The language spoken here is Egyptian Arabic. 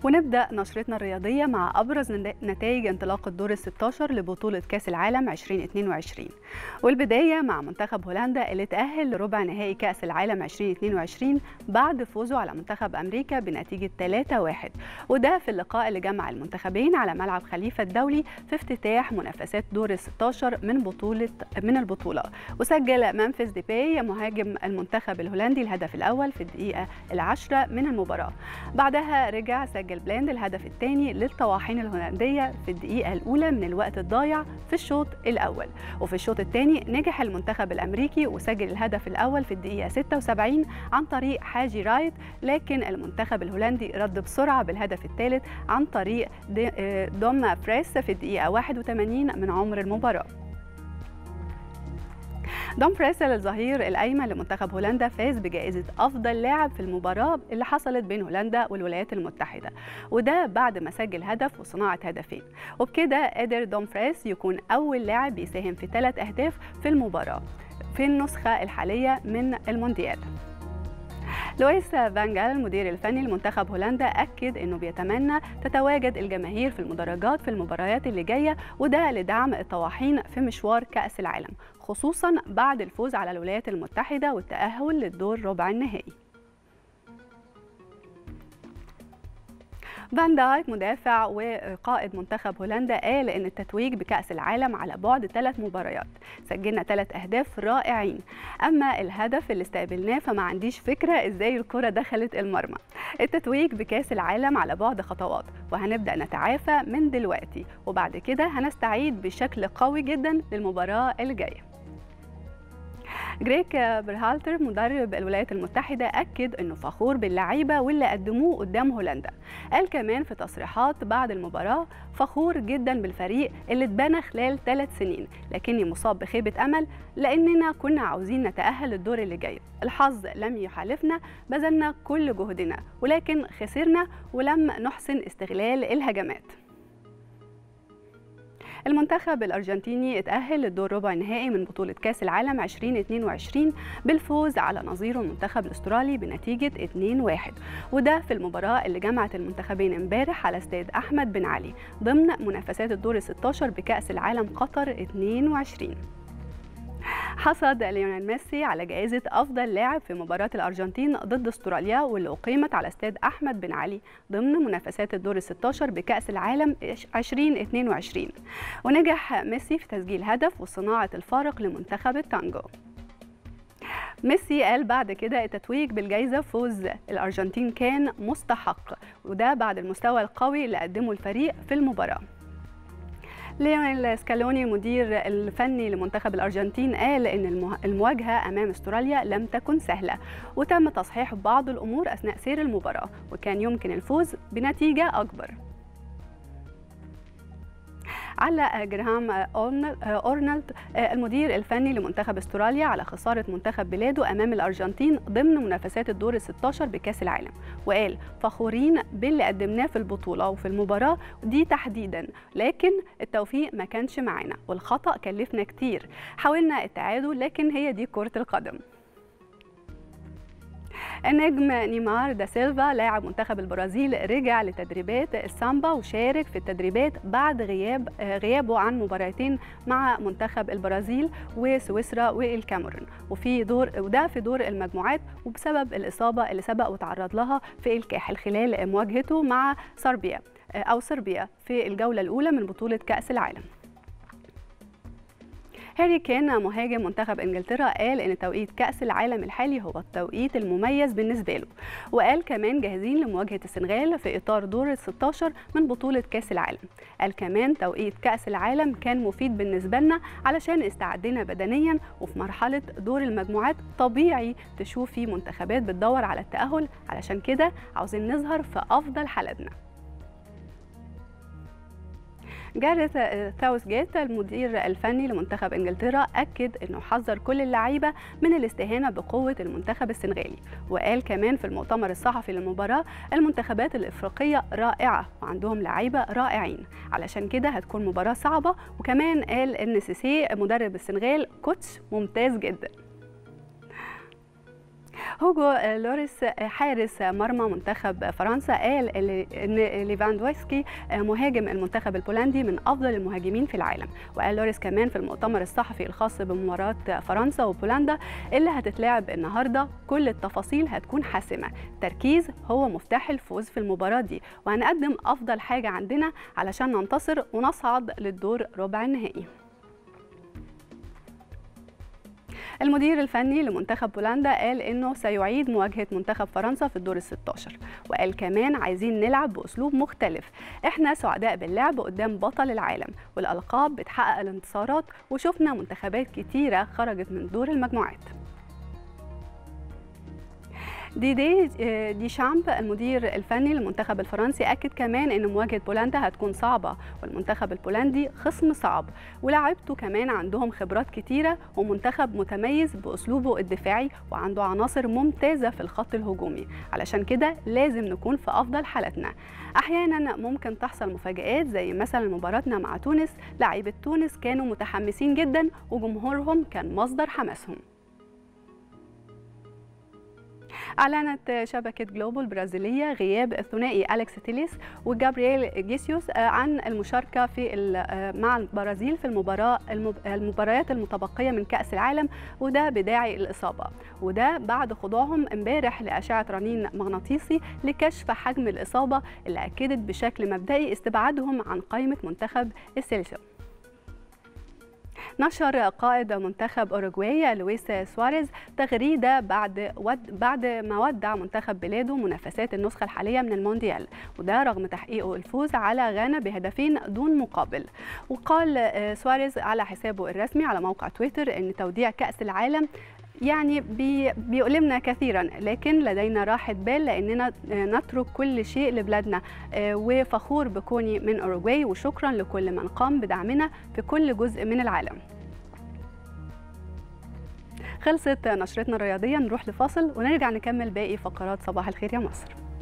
ونبدأ نشرتنا الرياضية مع أبرز نتائج انطلاق الدور ال 16 لبطولة كأس العالم 2022 والبداية مع منتخب هولندا اللي تأهل لربع نهائي كأس العالم 2022 بعد فوزه على منتخب أمريكا بنتيجة 3-1 وده في اللقاء اللي جمع المنتخبين على ملعب خليفة الدولي في افتتاح منافسات دور ال 16 من بطولة من البطولة وسجل منفذ ديباي مهاجم المنتخب الهولندي الهدف الأول في الدقيقة العاشرة من المباراة بعدها رجع سجل بلاند الهدف الثاني للطواحين الهولندية في الدقيقة الأولى من الوقت الضايع في الشوط الأول وفي الشوط الثاني نجح المنتخب الأمريكي وسجل الهدف الأول في الدقيقة 76 عن طريق حاجي رايت لكن المنتخب الهولندي رد بسرعة بالهدف الثالث عن طريق دوم فريس في الدقيقة 81 من عمر المباراة دوم فريسل الظهير الايمن لمنتخب هولندا فاز بجائزه افضل لاعب في المباراه اللي حصلت بين هولندا والولايات المتحده وده بعد ما سجل هدف وصناعه هدفين وبكده قدر دوم فريس يكون اول لاعب بيساهم في ثلاث اهداف في المباراه في النسخه الحاليه من المونديال لويس فانجال المدير الفني لمنتخب هولندا أكد أنه بيتمنى تتواجد الجماهير في المدرجات في المباريات اللي جاية وده لدعم الطواحين في مشوار كأس العالم خصوصا بعد الفوز على الولايات المتحدة والتأهل للدور ربع النهائي فان دايك مدافع وقائد منتخب هولندا قال ان التتويج بكاس العالم على بعد ثلاث مباريات سجلنا ثلاث اهداف رائعين اما الهدف اللي استقبلناه فما عنديش فكره ازاي الكره دخلت المرمى التتويج بكاس العالم على بعد خطوات وهنبدا نتعافى من دلوقتي وبعد كده هنستعيد بشكل قوي جدا للمباراه الجايه جريك برهالتر مدرب الولايات المتحدة أكد أنه فخور باللعيبة واللي قدموه قدام هولندا قال كمان في تصريحات بعد المباراة فخور جدا بالفريق اللي اتبنى خلال ثلاث سنين لكني مصاب بخيبة أمل لأننا كنا عاوزين نتأهل للدور اللي جاي الحظ لم يحالفنا بذلنا كل جهدنا ولكن خسرنا ولم نحسن استغلال الهجمات المنتخب الأرجنتيني اتأهل للدور ربع النهائي من بطولة كأس العالم 2022 بالفوز على نظيره المنتخب الأسترالي بنتيجة 2-1 وده في المباراة اللي جمعت المنتخبين امبارح على استاد أحمد بن علي ضمن منافسات الدور 16 بكأس العالم قطر 22 حصد ليونيل ميسي على جائزة أفضل لاعب في مباراة الأرجنتين ضد استراليا واللي أقيمت على استاد أحمد بن علي ضمن منافسات الدور ال 16 بكأس العالم 2022 ونجح ميسي في تسجيل هدف وصناعة الفارق لمنتخب التانجو ميسي قال بعد كده التتويج بالجائزة فوز الأرجنتين كان مستحق وده بعد المستوى القوي اللي قدمه الفريق في المباراة ليونيل سكالوني المدير الفني لمنتخب الارجنتين قال ان المواجهه امام استراليا لم تكن سهله وتم تصحيح بعض الامور اثناء سير المباراه وكان يمكن الفوز بنتيجه اكبر علق جراهام اورنالد المدير الفني لمنتخب استراليا على خساره منتخب بلاده امام الارجنتين ضمن منافسات الدور ال 16 بكاس العالم وقال فخورين باللي قدمناه في البطوله وفي المباراه دي تحديدا لكن التوفيق ما كانش معانا والخطا كلفنا كتير حاولنا التعادل لكن هي دي كره القدم النجم نيمار دا سيلفا لاعب منتخب البرازيل رجع لتدريبات السامبا وشارك في التدريبات بعد غياب غيابه عن مباراتين مع منتخب البرازيل وسويسرا والكاميرون وفي دور وده في دور المجموعات وبسبب الاصابه اللي سبق وتعرض لها في الكاحل خلال مواجهته مع صربيا او صربيا في الجوله الاولى من بطوله كاس العالم هاري كين مهاجم منتخب انجلترا قال ان توقيت كاس العالم الحالي هو التوقيت المميز بالنسبه له وقال كمان جاهزين لمواجهه السنغال في اطار دور ال 16 من بطوله كاس العالم قال كمان توقيت كاس العالم كان مفيد بالنسبه لنا علشان استعدنا بدنيا وفي مرحله دور المجموعات طبيعي تشوفي منتخبات بتدور على التاهل علشان كده عاوزين نظهر في افضل حالاتنا جاريث ثاوث جيت المدير الفني لمنتخب انجلترا اكد انه حذر كل اللعيبه من الاستهانه بقوه المنتخب السنغالي وقال كمان في المؤتمر الصحفي للمباراه المنتخبات الافريقيه رائعه وعندهم لعيبه رائعين علشان كده هتكون مباراه صعبه وكمان قال ان سيسي مدرب السنغال كوتش ممتاز جدا هوجو لوريس حارس مرمى منتخب فرنسا قال ان ليفاندوفسكي مهاجم المنتخب البولندي من افضل المهاجمين في العالم وقال لوريس كمان في المؤتمر الصحفي الخاص بمباراه فرنسا وبولندا اللي هتتلعب النهارده كل التفاصيل هتكون حاسمه التركيز هو مفتاح الفوز في المباراه دي وهنقدم افضل حاجه عندنا علشان ننتصر ونصعد للدور ربع النهائي المدير الفني لمنتخب بولندا قال انه سيعيد مواجهه منتخب فرنسا في الدور ال16 وقال كمان عايزين نلعب باسلوب مختلف احنا سعداء باللعب قدام بطل العالم والالقاب بتحقق الانتصارات وشفنا منتخبات كتيره خرجت من دور المجموعات ديدي دي شامب المدير الفني للمنتخب الفرنسي اكد كمان ان مواجهه بولندا هتكون صعبه والمنتخب البولندي خصم صعب ولاعيبته كمان عندهم خبرات كتيره ومنتخب متميز باسلوبه الدفاعي وعنده عناصر ممتازه في الخط الهجومي علشان كده لازم نكون في افضل حالتنا احيانا ممكن تحصل مفاجات زي مثلا مباراتنا مع تونس لاعيبه تونس كانوا متحمسين جدا وجمهورهم كان مصدر حماسهم أعلنت شبكة جلوبو البرازيلية غياب الثنائي أليكس تيليس وجابرييل جيسيوس عن المشاركة في مع البرازيل في المباراة المباريات المتبقية من كأس العالم وده بداعي الإصابة وده بعد خضوعهم امبارح لأشعة رنين مغناطيسي لكشف حجم الإصابة اللي أكدت بشكل مبدئي استبعادهم عن قائمة منتخب السيلسيو نشر قائد منتخب اوروغواي لويس سواريز تغريده بعد ود بعد ما ودع منتخب بلاده منافسات النسخه الحاليه من المونديال وده رغم تحقيقه الفوز على غانا بهدفين دون مقابل وقال سواريز على حسابه الرسمي على موقع تويتر ان توديع كاس العالم يعني بي بيؤلمنا كثيرا لكن لدينا راحة بال لأننا نترك كل شيء لبلادنا وفخور بكوني من أوروغواي وشكرا لكل من قام بدعمنا في كل جزء من العالم خلصت نشرتنا الرياضية نروح لفاصل ونرجع نكمل باقي فقرات صباح الخير يا مصر